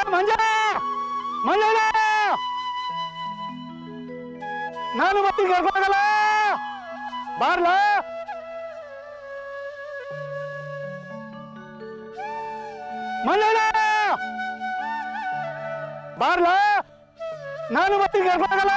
ಮಂಜ ಮಂಜಣ್ಣ ನಾನು ಮತ್ತೆ ಕರ್ಕೊಂಡಲ್ಲ ಬಾರ್ಲ ಮಂಜಣ್ಣ ಬಾರ್ಲ ನಾನು ಮತ್ತೆ ಕರ್ಕೊಂಡಲ್ಲ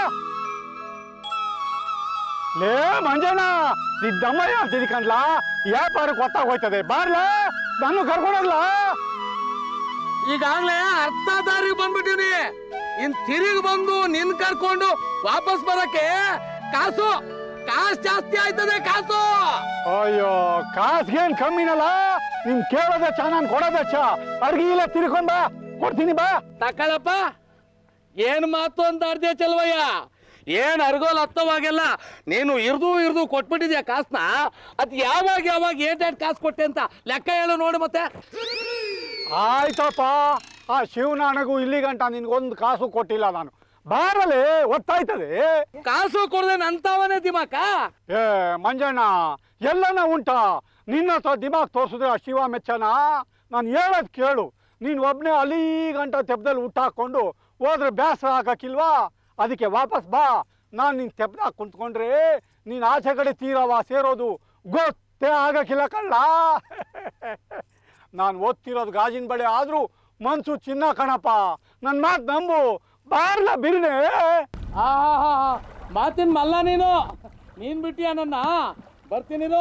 ಲೇ ಮಂಜಣ್ಣ ನಿದ್ದಮ್ಮಯ್ಯ ಅಂತೀನಿ ಕಂಡ್ಲ ವ್ಯಾಪಾರ ಗೊತ್ತಾಗೋಯ್ತದೆ ಬಾರ್ಲ ನಾನು ಕರ್ಕೊಂಡೋಗ್ಲಾ ಈಗಾಗ್ಲೇ ಅರ್ಧ ದಾರಿಗೆ ಬಂದ್ಬಿಟ್ಟಿನಿ ಇನ್ ತಿರುಗಿ ಬಂದು ನಿನ್ ಕರ್ಕೊಂಡು ವಾಪಸ್ ಬರಕ್ಕೆ ಕಾಸು ಕಾಸು ಜಾಸ್ತಿ ಆಯ್ತದೆ ಕಾಸು ಅಯ್ಯೋ ಕಾಸ್ಗೇನ್ ಕಮ್ಮಿನಲ್ಲ ನಿನ್ ಕೇಳೋದ ಚಾ ನಾನು ಕೊಡೋದ ಚಾ ಅಡ್ಗೆ ಇಲ್ಲ ತಿರ್ಕೊಂಡ್ ಬಾ ಕೊಡ್ತೀನಿ ಬಾ ತಕಳಪ್ಪ ಏನ್ ಮಾತು ಅಂತ ಅರ್ಧ ಚಲ್ವಯ್ಯ ಏನ್ ಅರ್ಗೋಲ್ ಹತ್ತವಾಗೆಲ್ಲ ನೀನು ಇರ್ದು ಇರ್ದು ಕೊಟ್ಬಿಟ್ಟಿದ್ಯಾ ಕಾಸ್ನ ಅದ್ ಯಾವಾಗ ಯಾವಾಗ ಏಟ್ ಕಾಸು ಕೊಟ್ಟೆ ಅಂತ ಲೆಕ್ಕ ಹೇಳು ನೋಡಿ ಮತ್ತೆ ಆಯ್ತಪ್ಪ ಆ ಶಿವನಾಣಗೂ ಇಲ್ಲಿ ಗಂಟ ನಿನ್ಗೊಂದು ಕಾಸು ಕೊಟ್ಟಿಲ್ಲ ನಾನು ಬಾರಲೆ ಒತ್ತಾಯ್ತದೆ ಕಾಸು ಕೊಡದೆ ನಂತವನೇ ದಿಮಾಕ ಏ ಮಂಜಣ್ಣ ಎಲ್ಲನ ಉಂಟ ನಿನ್ನ ಹತ್ರ ದಿಮಾಗ್ ತೋರಿಸಿದ್ರೆ ಆ ಶಿವ ಮೆಚ್ಚನ ನಾನು ಹೇಳೋದು ಕೇಳು ನೀನು ಒಬ್ಬನೇ ಅಲ್ಲಿ ಗಂಟ ತೆಪ್ಪದಲ್ಲಿ ಊಟ ಹಾಕ್ಕೊಂಡು ಹೋದ್ರೆ ಬೇಸರ ಆಗಕ್ಕಿಲ್ವಾ ಅದಕ್ಕೆ ವಾಪಸ್ ಬಾ ನಾನು ನಿನ್ನ ತೆಪ್ಪದಾಗ ಕುಂತ್ಕೊಂಡ್ರೆ ನೀನು ಆಚೆ ಕಡೆ ತೀರವ ಸೇರೋದು ಗೊತ್ತೇ ಆಗಕ್ಕಿಲ್ಲ ಕಳ್ಳ ನಾನು ಓದ್ತಿರೋದು ಗಾಜಿನ ಬಳೆ ಆದರೂ ಮನ್ಸು ಚಿನ್ನ ಕಣಪ್ಪ ನನ್ನ ಮಾತು ನಂಬು ಬಾರ್ಲ ಬಿರ್ನೆ ಆಹಾ ಮಾತಿನ ಮಲ್ಲ ನೀನು ನೀನ್ ಬಿಟ್ಟಿಯ ನನ್ನ ಬರ್ತೀನಿ ನೀನು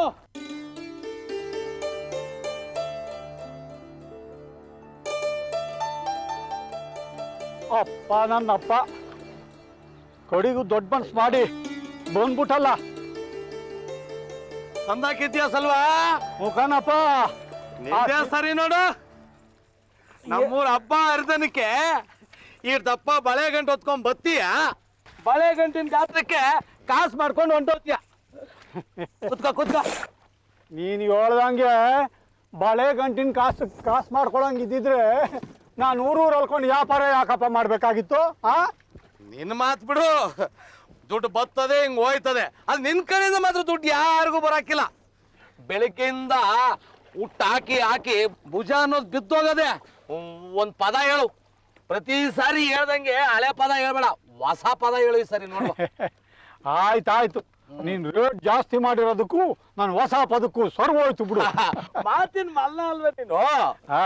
ಅಪ್ಪ ನನ್ನಪ್ಪ ಕಡಿಗೂ ದೊಡ್ಡ ಮನ್ಸು ಮಾಡಿ ಬಂದ್ಬಿಟ್ಟಲ್ಲ ಸಂದಾಕಿದ್ಯಾ ಸಲ್ವಾ ಮುಖನಪ್ಪ ನಿಂದೇ ಸರಿ ನೋಡು ನಮ್ಮೂರ ಹಬ್ಬ ಹರಿದನಕ್ಕೆ ಈ ದಪ್ಪ ಬಳೆ ಗಂಟು ಹೊತ್ಕೊಂಡ್ ಬತ್ತೀಯ ಬಳೆ ಗಂಟಿನ ಗಾತ್ರಕ್ಕೆ ಕಾಸು ಮಾಡ್ಕೊಂಡು ಹೊಂಟೋತ್ಯ ಕುತ್ಕ ಕುತ್ಕ ನೀನು ಹೇಳ್ದಂಗೆ ಬಳೆ ಗಂಟಿನ ಕಾಸು ಕಾಸು ಮಾಡ್ಕೊಳಂಗಿದ್ದಿದ್ರೆ ನಾನು ಊರೂರು ಅಲ್ಕೊಂಡು ವ್ಯಾಪಾರ ಯಾಕಪ್ಪ ಮಾಡಬೇಕಾಗಿತ್ತು ಆ ನಿನ್ನ ಮಾತು ಬಿಡು ದುಡ್ಡು ಬರ್ತದೆ ಹಿಂಗ್ ಹೋಯ್ತದೆ ಅದು ನಿನ್ ಕಡೆಯಿಂದ ಮಾತ್ರ ದುಡ್ಡು ಯಾರಿಗೂ ಬರಾಕಿಲ್ಲ ಬೆಳಗ್ಗೆಯಿಂದ ಉಟ್ಟು ಹಾಕಿ ಹಾಕಿ ಭುಜ ಅನ್ನೋದು ಬಿದ್ದೋಗದೆ ಒಂದ್ ಪದ ಹೇಳು ಪ್ರತಿ ಸಾರಿ ಹೇಳ್ದಂಗೆ ಹಳೆ ಪದ ಹೇಳ್ಬೇಡ ಹೊಸ ಪದ ಹೇಳು ಈ ಸರಿ ನೋಡು ಆಯ್ತಾಯ್ತು ನೀನು ರೇಟ್ ಜಾಸ್ತಿ ಮಾಡಿರೋದಕ್ಕೂ ನಾನು ಹೊಸ ಪದಕ್ಕೂ ಸರ್ವೋಯ್ತು ಬಿಡು ಮಾತಿನ ಮಲ್ಲ ಅಲ್ವೇ ನೀನು ಆ,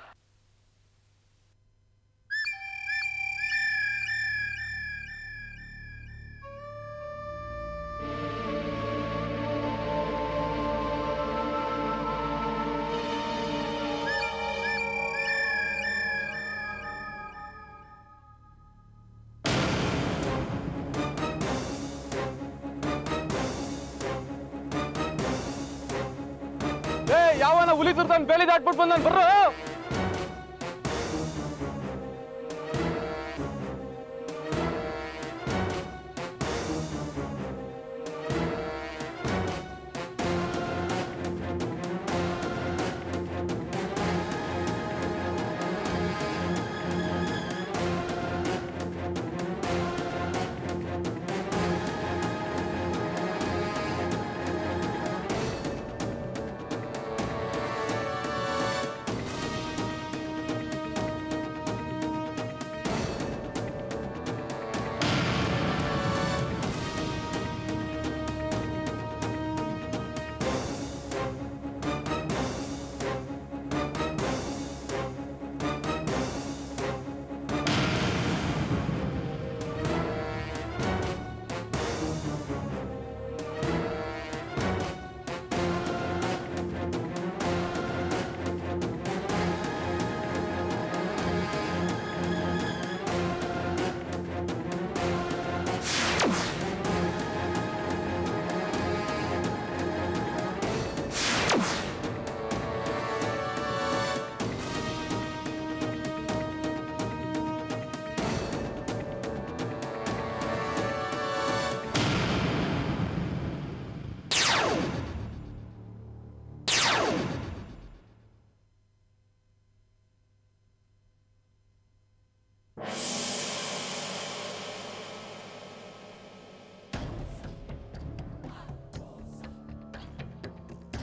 ಏ ಯಾವನ ಹುಲಿ ತಿರ್ತಾನ ಬೇಲಿ ದಾಟ್ಬಿಟ್ಟು ಬಂದಾನ ಬರ್ರು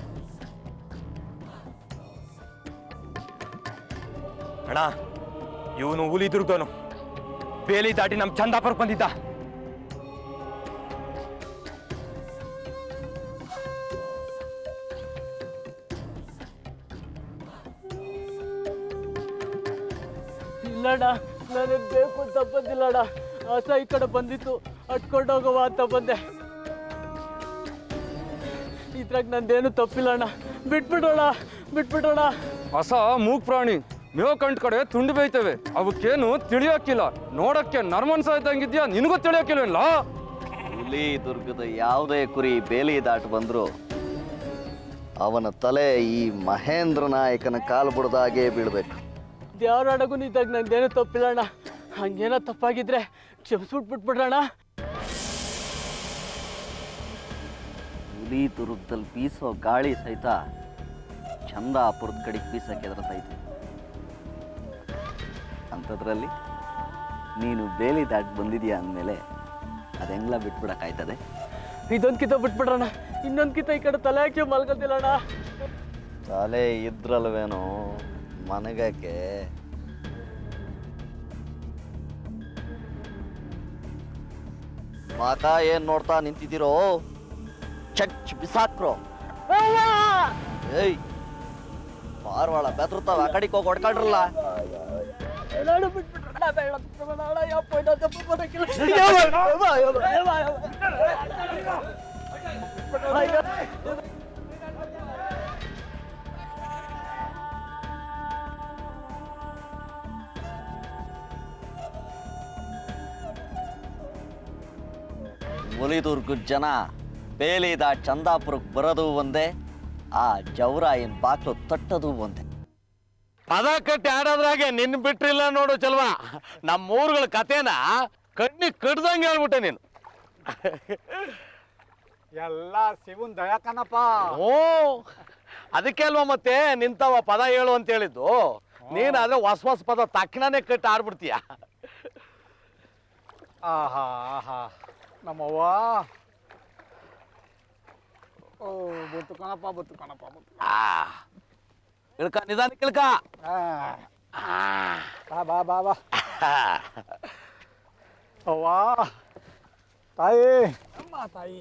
ಅಣ್ಣ ಇವನು ಹುಲಿ ದುರ್ಗನು ಬೇಲಿ ದಾಟಿ ನಮ್ ಚಂದಾಪುರಕ್ಕೆ ಬಂದಿದ್ದ ಇಲ್ಲಣ್ಣ ನನಗೆ ಬೇಕು ಅಂತ ಬಂದಿಲ್ಲಣ್ಣ ಹಸ ಈ ಕಡೆ ಬಂದಿತ್ತು ಅಟ್ಕೊಂಡು ಹೋಗುವ ಅಂತ ಬಂದೆ ಇದ್ರಾಗ ನಂದೇನು ತಪ್ಪಿಲ್ಲಣ್ಣ ಬಿಟ್ಬಿಡೋಣ ಬಿಟ್ಬಿಡೋಣ ಹೊಸ ಮೂಗ್ ಪ್ರಾಣಿ ಮೇವ್ ಕಂಡ್ ಕಡೆ ತುಂಡು ಬೇಯ್ತವೆ ಅವಕ್ಕೇನು ತಿಳಿಯೋಕ್ಕಿಲ್ಲ ನೋಡಕ್ಕೆ ನರ್ಮನ್ಸ ಇದ್ದಂಗಿದ್ಯಾ ನಿನಗೂ ತಿಳಿಯೋಕ್ಕಿಲ್ವೇನ್ಲ ಹುಲಿ ದುರ್ಗದ ಯಾವುದೇ ಕುರಿ ಬೇಲಿ ದಾಟ್ ಬಂದ್ರು ಅವನ ತಲೆ ಈ ಮಹೇಂದ್ರ ನಾಯಕನ ಕಾಲು ಬುಡ್ದಾಗೆ ಬೀಳ್ಬೇಕು ದೇವರಾಡಗೂ ಇದ್ದಾಗ ನಂದೇನು ತಪ್ಪಿಲ್ಲಣ್ಣ ಹಂಗೇನೋ ತಪ್ಪಾಗಿದ್ರೆ ಕ್ಷಮಿಸ್ಬಿಟ್ಟು ಬಿಟ್ಬಿಡ್ರಣ್ಣ ಹುಲಿ ದುರ್ಗದಲ್ಲಿ ಬೀಸೋ ಗಾಳಿ ಸಹಿತ ಚಂದಾಪುರದ ಕಡೆಗೆ ಬೀಸಕ್ಕೆ ಎದುರತೈತೆ ಅಂಥದ್ರಲ್ಲಿ ನೀನು ಬೇಲಿ ದಾಟ್ ಬಂದಿದ್ಯಾ ಅಂದಮೇಲೆ ಅದೆಂಗ್ಲ ಬಿಟ್ಬಿಡಕ್ಕಾಯ್ತದೆ ಇದೊಂದು ಕಿತ ಬಿಟ್ಬಿಡ್ರಣ್ಣ ಇನ್ನೊಂದು ಕಿತ ಈ ಕಡೆ ತಲೆ ಹಾಕಿ ಮಲ್ಕೊತಿಲ್ಲಣ್ಣ ತಲೆ ಇದ್ರಲ್ವೇನೋ ಮನಗಕ್ಕೆ ಮಾಕ ಏನ್ ನೋಡ್ತಾ ನಿಂತಿದ್ದೀರೋ ಚಚ್ ಬಿಸಾಕ್ರೋ ಏಯ್ ಪಾರ್ವಾಳ ಬೆದರ್ತಾವ ಆ ಕಡೆಗೆ ಹೋಗಿ ಹೊಡ್ಕೊಂಡ್ರಲ್ಲ ಎಲ್ಲಾರು ಬಿಟ್ಬಿಟ್ರಣ್ಣ ಬೇಡ ಬಿಟ್ಬಿಡೋಣ ಯಪ್ಪ ಇನ್ನೊಂದ್ ತಪ್ಪು ಬರೋಕ್ಕಿಲ್ಲ. ಬಿಟ್ಬಿಡೋಣ ಈಗ. ಮುಲಿದುರ್ಗದ ಜನ ಬೇಲಿದ ಚಂದಾಪುರಕ್ಕೆ ಬರೋದು ಒಂದೇ ಆ ಜವರಾಯನ್ ಬಾಕ್ಲು ತಟ್ಟದು ಒಂದೇ ಪದ ಕಟ್ಟಿ ಆಡೋದ್ರಾಗೆ ನಿನ್ ಬಿಟ್ರಿಲ್ಲ ನೋಡು ಚಲ್ವಾ ನಮ್ಮ ಊರುಗಳ ಕಥೆನ ಕಣ್ಣಿಗೆ ಕಡ್ದಂಗೆ ಹೇಳ್ಬಿಟ್ಟೆ ನೀನು ಎಲ್ಲ ಶಿವನ್ ದಯ ಕಣಪ್ಪ ಓ ಅದಕ್ಕೆ ಅಲ್ವಾ ಮತ್ತೆ ನಿಂತವ ಪದ ಹೇಳು ಅಂತ ಹೇಳಿದ್ದು ನೀನಾದ್ರೆ ಹೊಸ ಹೊಸ ಪದ ತಕ್ಷಣನೇ ಕಟ್ಟಿ ಆಡ್ಬಿಡ್ತೀಯ ಆಹಾ ಆಹಾ ನಮ್ಮವ್ವ ಓ ಬುತ್ತು ಕಣಪ್ಪ ಬುತ್ತು ಕಣಪ್ಪ ಬುತ್ತು ಆ, ಇಳ್ಕ ನಿಧಾನಕ್ಕೆ ಇಳ್ಕ ಆ, ಬಾ ಬಾ ಬಾ ಬಾ ಅವ್ವ ತಾಯಿ ಅಮ್ಮ ತಾಯಿ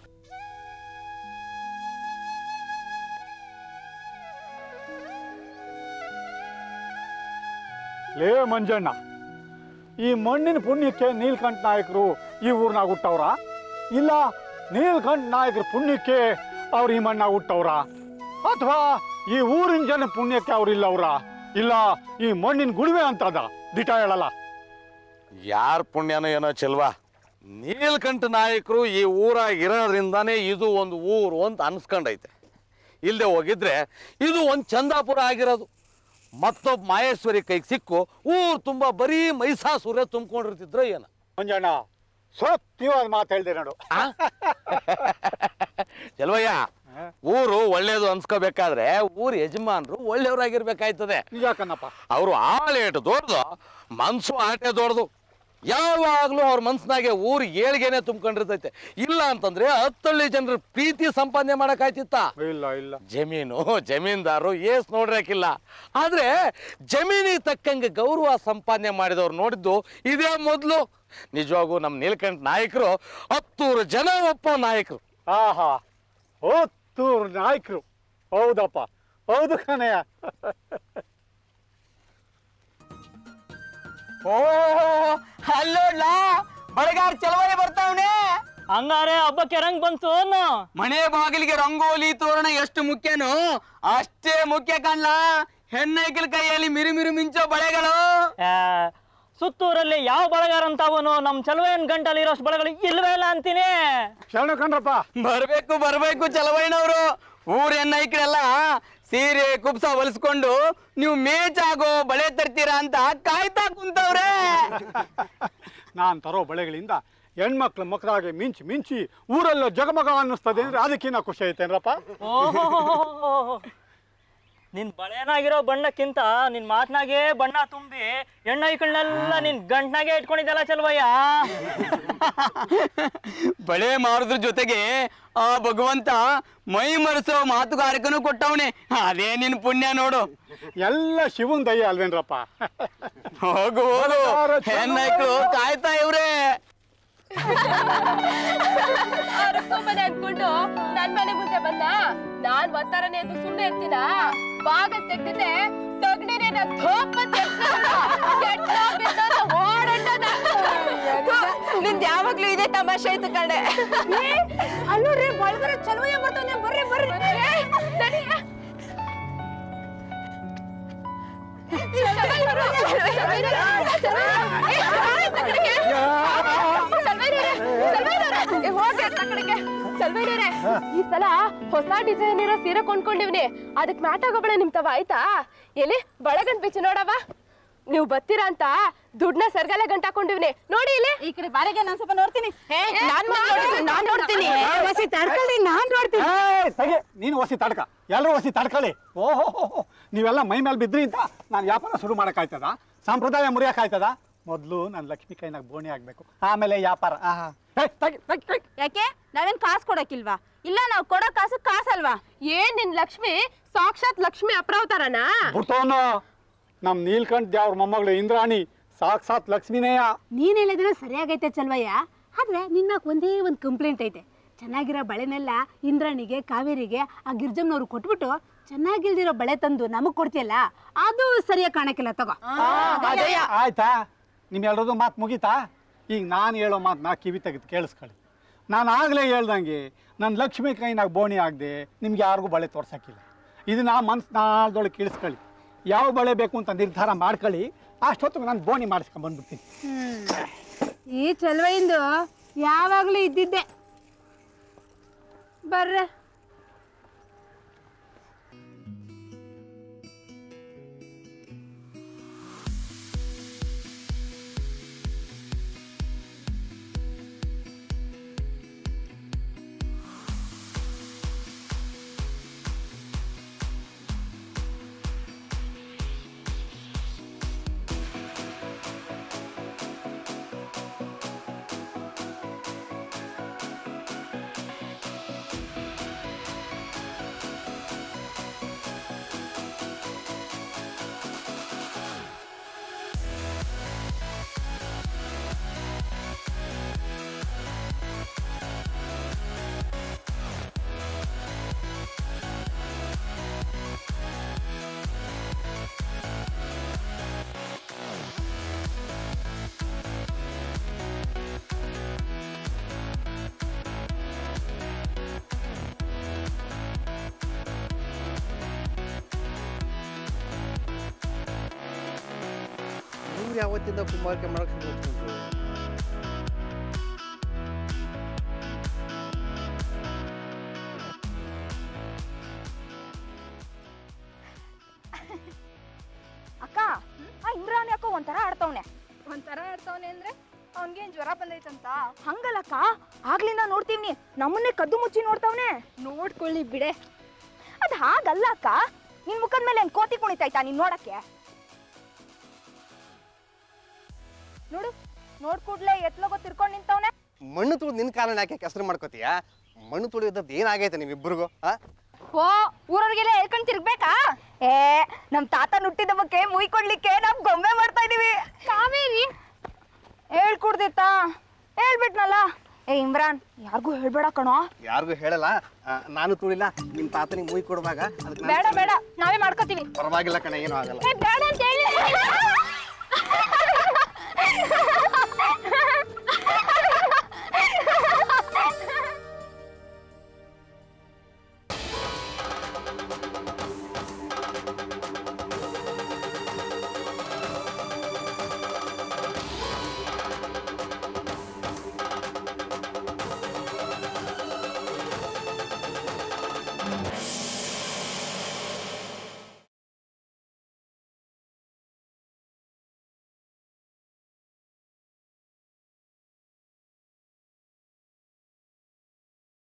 ಲೇ ಮಂಜಣ್ಣ ಈ ಮಣ್ಣಿನ ಪುಣ್ಯಕ್ಕೆ ನೀಲ್ಕಂಠ ನಾಯಕರು ಈ ಊರ್ನಾಗ ಹುಟ್ಟವ್ರ ಇಲ್ಲ ನೀಲ್ಕಂಠ ನಾಯಕರ ಪುಣ್ಯಕ್ಕೆ ಅವ್ರು ಈ ಮಣ್ಣಾಗ ಹುಟ್ಟವ್ರ ಅಥವಾ ಈ ಊರಿನ ಜನ ಪುಣ್ಯಕ್ಕೆ ಅವ್ರು ಇಲ್ಲವ್ರ ಇಲ್ಲ ಈ ಮಣ್ಣಿನ ಗುಡಿವೆ ಅಂತದ ದಿಟ ಹೇಳಲ್ಲ ಯಾರ ಪುಣ್ಯನೋ ಏನೋ ಚೆಲ್ವಾ ನೀಲ್ಕಂಠ ನಾಯಕರು ಈ ಊರಾಗ ಇರೋದ್ರಿಂದಾನೇ ಇದು ಒಂದು ಊರು ಅಂತ ಅನ್ಸ್ಕೊಂಡೈತೆ ಇಲ್ಲದೆ ಹೋಗಿದ್ರೆ ಇದು ಒಂದು ಚಂದಾಪುರ ಆಗಿರೋದು ಮತ್ತೊಬ್ಬ ಮಾಹೇಶ್ವರಿ ಕೈಗೆ ಸಿಕ್ಕು ಊರು ತುಂಬ ಬರೀ ಮೈಸಾಸುರ ತುಂಬ್ಕೊಂಡಿರ್ತಿದ್ರ ಏನು ಮಂಜಣ್ಣ ಸತ್ಯವಾದ ಮಾತು ಹೇಳ್ದೆ ನೋಡು ಚೆಲ್ವಯ್ಯ ಊರು ಒಳ್ಳೇದು ಅನ್ಸ್ಕೋಬೇಕಾದ್ರೆ ಊರ್ ಯಜಮಾನ್ರು ಒಳ್ಳೆಯವ್ರಾಗಿರ್ಬೇಕಾಯ್ತದೆ ನಿಜ ಕಣಪ್ಪ ಅವರು ಆಳೇಟು ದೊಡ್ದು ಮನ್ಸು ಆಟೆ ದೊಡ್ದು ಯಾವಾಗ್ಲೂ ಅವ್ರ ಮನ್ಸ್ನಾಗೆ ಊರ್ ಏಳ್ಗೆನೆ ತುಂಬ್ಕೊಂಡಿರ್ತೈತೆ ಇಲ್ಲ ಅಂತಂದ್ರೆ ಹತ್ತಳ್ಳಿ ಜನರ ಪ್ರೀತಿ ಸಂಪಾದನೆ ಮಾಡಕ್ಕಾಯ್ತಿತ್ತ ಇಲ್ಲ ಇಲ್ಲ ಜಮೀನು ಜಮೀನ್ದಾರು ಏಸ್ ನೋಡ್ರಕ್ಕಿಲ್ಲ ಆದ್ರೆ ಜಮೀನಿಗೆ ತಕ್ಕಂಗೆ ಗೌರವ ಸಂಪಾದನೆ ಮಾಡಿದವ್ರು ನೋಡಿದ್ದು ಇದೇ ಮೊದಲು ನಿಜವಾಗೂ ನಮ್ಮ ನೀಲಕಂಠ ನಾಯಕರು ಹತ್ತೂರು ಜನ ಒಪ್ಪ ನಾಯಕರು ಆಹಾ ಹೊತ್ತೂರು ನಾಯಕರು ಹೌದಪ್ಪ ಹೌದು ಕಣಯ್ಯ ಓ ಅಲ್ಲೋಡ್ಲಾ ಬಡಗಾರ ಚಲವಾಯಿ ಬರ್ತಾವನೆ ಹಂಗಾರೆ ಹಬ್ಬಕ್ಕೆ ರಂಗ್ ಬಂತು ಅನ್ನೋ ಮನೆ ಬಾಗಿಲಿಗೆ ರಂಗೋಲಿ ತೋರಣ ಎಷ್ಟು ಮುಖ್ಯನೋ ಅಷ್ಟೇ ಮುಖ್ಯ ಕಣ್ಲ ಹೆಣ್ಣೈಕಲ್ ಕೈಯಲ್ಲಿ ಮಿರು ಮಿರು ಮಿಂಚೋ ಬಳೆಗಳು ಸುತ್ತೂರಲ್ಲಿ ಯಾವ ಬಳಗಾರ ಅಂತಾವನು ನಮ್ ಚಲುವೆನ್ ಗಂಟಲ್ಲಿ ಇರೋಷ್ಟು ಬಳಗಳು ಇಲ್ವೇ ಇಲ್ಲ ಅಂತೀನಿ ಶರಣ ಕಣ್ರಪ್ಪ ಬರ್ಬೇಕು ಬರ್ಬೇಕು ಚಲವೈನವರು ಊರ್ ಹೆಣ್ಣೈಕರೆಲ್ಲ ಸೀರೆ ಕುಬ್ಸ ಹೊಲಿಸ್ಕೊಂಡು ನೀವು ಮೇಚಾಗೋ ಬಳೆ ತರ್ತೀರಾ ಅಂತ ಕಾಯ್ತಾ ಕುಂತವ್ರೆ ನಾನು ತರೋ ಬಳೆಗಳಿಂದ ಹೆಣ್ಮಕ್ಳ ಮಕ್ಕಳಾಗೆ ಮಿಂಚಿ ಮಿಂಚಿ ಊರೆಲ್ಲ ಜಗಮಗ ಅನ್ನಿಸ್ತದೆ ಅಂದ್ರೆ ಅದಕ್ಕಿನ್ನ ಖುಷಿ ಐತೇನ್ರಪ್ಪ ಓಹೋ ನಿನ್ ಬಳೆನಾಗಿರೋ ಬಣ್ಣಕ್ಕಿಂತ ನಿನ್ ಮಾತ್ನಾಗೆ ಬಣ್ಣ ತುಂಬಿ ಹೆಣ್ಣೈಕಳನ್ನೆಲ್ಲ ನಿನ್ ಗಂಟ್ನಾಗೆ ಇಟ್ಕೊಂಡಿದ್ದಲ್ಲ ಚಲ್ವಯ್ಯ ಬಳೆ ಮಾರೋದ್ರ ಜೊತೆಗೆ ಆ ಭಗವಂತ ಮೈ ಮರೆಸೋ ಮಾತುಗಾರಿಕನು ಕೊಟ್ಟವನೆ ಅದೇ ನಿನ್ ಪುಣ್ಯ ನೋಡು ಎಲ್ಲ ಶಿವನ್ ದಯ ಅಲ್ವೇನ್ರಪ್ಪ ಹೋಗು ಹೋಗು ಹೆಣ್ಣೈಕ್ಳು ಕಾಯ್ತಾ ಇವ್ರೆ ಮನೆ ಅನ್ಕೊಂಡು ನನ್ ಮನೆ ಮುಂದೆ ಬಂದ ನಾನ್ ಒತ್ತಾರನೆ ಎದ್ದು ಸುಮ್ನೆ ಇರ್ತೀನ ಬಾಗಲ್ ತೆಗ್ದಿದ್ದೆ ಸಗಣಿನ ನಿಂದ್ ಯಾವಾಗ್ಲೂ ಇದೆ ತಮಾಷೆ ಆಯ್ತು ಕಣೆ ಅಲ್ಲೋಡ್ರಿ ಬಳಗರ ಚಲುವಯ್ಯ ಬರ್ತಾನೆ ಬರ್ರಿ ಬರ್ರಿ ನಡಿ. ಈ ಸಲ ಹೊಸ ಡಿಸೈನ್ ಇರೋ ಸೀರೆ ಕೊಂಡ್ಕೊಂಡಿವ್ನಿ ಅದಕ್ ಮ್ಯಾಟ್ ಆಗೋ ಬಳೆ ನಿಮ್ ತವ ಆಯ್ತಾ ಎಲ್ಲಿ ಬಳಗಂಟ್ ಬಿಚ್ಚಿ ನೋಡವ ನೀವು ಬತ್ತೀರಾ ಅಂತ ದುಡ್ಡನ್ನ ಸರ್ಗಲೆ ಗಂಟ ಹಾಕೊಂಡಿವ್ನಿ ನೋಡಿ ಇಲ್ಲಿ ಈ ಕಡೆ ಬಾರಿಗೆ ನಾನ್ ಸ್ವಲ್ಪ ನೋಡ್ತೀನಿ ನಾನ್ ಮಾತ್ರ ನೋಡ್ತೀನಿ, ನಾನ್ ನೋಡ್ತೀನಿ ಹೊಸಿ ತಡ್ಕೊಳ್ಳಿ ನಾನ್ ನೋಡ್ತೀನಿ ಏಯ್, ತೆಗೆ ನೀನು ಒಸಿ ತಡ್ಕ ಎಲ್ಲರೂ ಒಸಿ ತಡ್ಕೊಳ್ಳಿ ಓಹೋ ನೀವೆಲ್ಲ ಮೈ ಮೇಲೆ ಬಿದ್ರಿ ಅಂತ ನಾನು ವ್ಯಾಪಾರ ಶುರು ಮಾಡೋಕ್ಕಾಯ್ತದ ಸಂಪ್ರದಾಯ ಮುರಿಯೋಕ್ಕಾಯ್ತದ ಮೊದಲು ನಾನು ಲಕ್ಷ್ಮಿ ಕೈನಾಗ ಬೋಣಿ ಆಗಬೇಕು ಆಮೇಲೆ ವ್ಯಾಪಾರ ಆಹಾ ಏಯ್, ತೆಗಿ, ತೆಗಿ, ತೆಗಿ. ಯಾಕೆ ನಾವೇನ್ ಕಾಸು ಕೊಡಕ್ಕಿಲ್ವಾ ಇಲ್ಲ ನಾವು ಕೊಡೋ ಕಾಸು ಕಾಸಲ್ವಾ ಏನ್ ನಿನ್ ಲಕ್ಷ್ಮಿ ಸಾಕ್ಷಾತ್ ಲಕ್ಷ್ಮಿ ಅಪ್ರಾವತಾರನಾ ಬಿಡ್ತವನು ನಮ್ಮ ನೀಲ್ಕಂಠ ದೇವ್ರ ಮೊಮ್ಮಗಳು ಇಂದ್ರಾಣಿ ಸಾಕ್ಷಾತ್ ಲಕ್ಷ್ಮಿನೇಯ ನೀನ್ ಹೇಳಿದ್ರೆ ಸರಿಯಾಗೈತೆ ಚಲ್ವಯ್ಯ ಆದ್ರೆ ನಿನ್ನ ಒಂದೇ ಒಂದು ಕಂಪ್ಲೇಂಟ್ ಐತೆ ಚೆನ್ನಾಗಿರೋ ಬಳೆನೆಲ್ಲ ಇಂದ್ರನಿಗೆ ಕಾವೇರಿಗೆ ಆ ಗಿರ್ಜಮ್ನವ್ರು ಕೊಟ್ಬಿಟ್ಟು ಚೆನ್ನಾಗಿಲ್ದಿರೋ ಬಳೆ ತಂದು ನಮಗ್ ಕೊಡ್ತೀಯಲ್ಲ ಅದು ಸರಿಯಾಗಿ ಕಾಣಕ್ಕಿಲ್ಲ ತಗೋ ಆಯ್ತಾ ನಿಮ್ಮೆಲ್ಲರದು ಮಾತು ಮುಗೀತಾ ಈಗ ನಾನು ಹೇಳೋ ಮಾತು ನಾ ಕಿವಿ ತೆಗೆದು ಕೇಳಿಸ್ಕೊಳ್ಳಿ ನಾನು ಆಗಲೇ ಹೇಳ್ದಂಗೆ ನನ್ನ ಲಕ್ಷ್ಮಿ ಕೈನಾಗ ಬೋಣಿ ಆಗದೆ ನಿಮ್ಗೆ ಯಾರಿಗೂ ಬಳೆ ತೋರ್ಸೋಕ್ಕಿಲ್ಲ ಇದನ್ನ ಮನ್ಸು ನಾಳ್ದೊಳಗೆ ಕೇಳಿಸ್ಕೊಳ್ಳಿ ಯಾವ ಬಳೆ ಬೇಕು ಅಂತ ನಿರ್ಧಾರ ಮಾಡ್ಕೊಳ್ಳಿ ಅಷ್ಟೊತ್ತಿಗೆ ನಾನು ಬೋಣಿ ಮಾಡಿಸ್ಕೊಂಡ್ ಬಂದ್ಬಿಡ್ತೀನಿ ಈ ಚಲ್ವಯಿಂದು ಯಾವಾಗ್ಲೂ ಇದ್ದಿದ್ದೆ ಬರ್ರೆ ಇವ್ರು ಯಾವತ್ತಿಂದ ಕುಂಬಾರಿಕೆ ಮಾಡಕ್ ಶುರು ಹಚ್ಕೊಂಡ್ರು ಅಕ್ಕ ಆ ಇಂದ್ರಾಣಿ ಅಕ್ಕ ಒಂಥರ ಆಡ್ತವ್ನೆ ಒಂಥರ ಆಡ್ತವ್ನೆ ಅಂದ್ರೆ ಅವನ್ಗೇನ್ ಜ್ವರ ಬಂದೈತಂತ ಹಂಗಲ್ಲಕ್ಕ ಆಗ್ಲಿಂದ ನೋಡ್ತೀವ್ನಿ ನಮ್ಮನ್ನೇ ಕದ್ದು ಮುಚ್ಚಿ ನೋಡ್ತಾವ್ನೆ ನೋಡ್ಕೊಳ್ಳಿ ಬಿಡೆ ಅದ್ ಹಾಗಲ್ಲ ಅಕ್ಕ ನಿನ್ ಮುಖದ ಮೇಲೆ ಏನ್ ಕೋತಿ ಕುಣಿತೈತಾ ನೀನ್ ನೋಡಕ್ಕೆ ನೋಡು ನೋಡ್ ಕೂಡ್ಲೆ ಎತ್ಲೋಗೋ ತಿರ್ಕೊಂಡ್ ನಿಂತವ್ನೆ ಮಣ್ಣು ತುಳಿದು ನಿನ್ ಕಾರಣ ಯಾಕೆ ಕೆಸರು ಮಾಡ್ಕೋತೀಯ ಮಣ್ಣು ತುಳಿಯೋದದ್ದು ಏನಾಗೈತೆ ನಿಮ್ಮಿಬ್ಬರಿಗೂ ಆ ಓ ಊರವ್ರಿಗೆಲ್ಲ ಹೇಳ್ಕೊಂಡ್ ತಿರ್ಗ್ಬೇಕಾ ಏ ನಮ್ ತಾತ ನುಟ್ಟಿದ ಬಗ್ಗೆ ಮುಯ್ ಕೊಡ್ಲಿಕ್ಕೆ ನಾವ್ ಗೊಂಬೆ ಮಾಡ್ತಾ ಇದೀವಿ ಕಾವೇರಿ ಹೇಳ್ಕೊಡ್ದಿತ್ತಾ ಹೇಳ್ಬಿಟ್ನಲ್ಲ ಏ ಇಮ್ರಾನ್ ಯಾರಿಗೂ ಹೇಳ್ಬೇಡ ಕಣೋ ಯಾರಿಗೂ ಹೇಳಲ್ಲ ಆ, ನಾನು ತುಳಿಲ್ಲ ನಿಮ್ ತಾತನಿಗೆ ಮುಯ್ ಕೊಡುವಾಗ ಅದಕ್ಕೆ ಬೇಡ ಬೇಡ ನಾವೇ ಮಾಡ್ಕೋತೀವಿ ಪರವಾಗಿಲ್ಲ ಕಣ ಏನೂ ಆಗಲ್ಲ ಏ ಬೇಡ ಅಂತ ಹೇಳಿ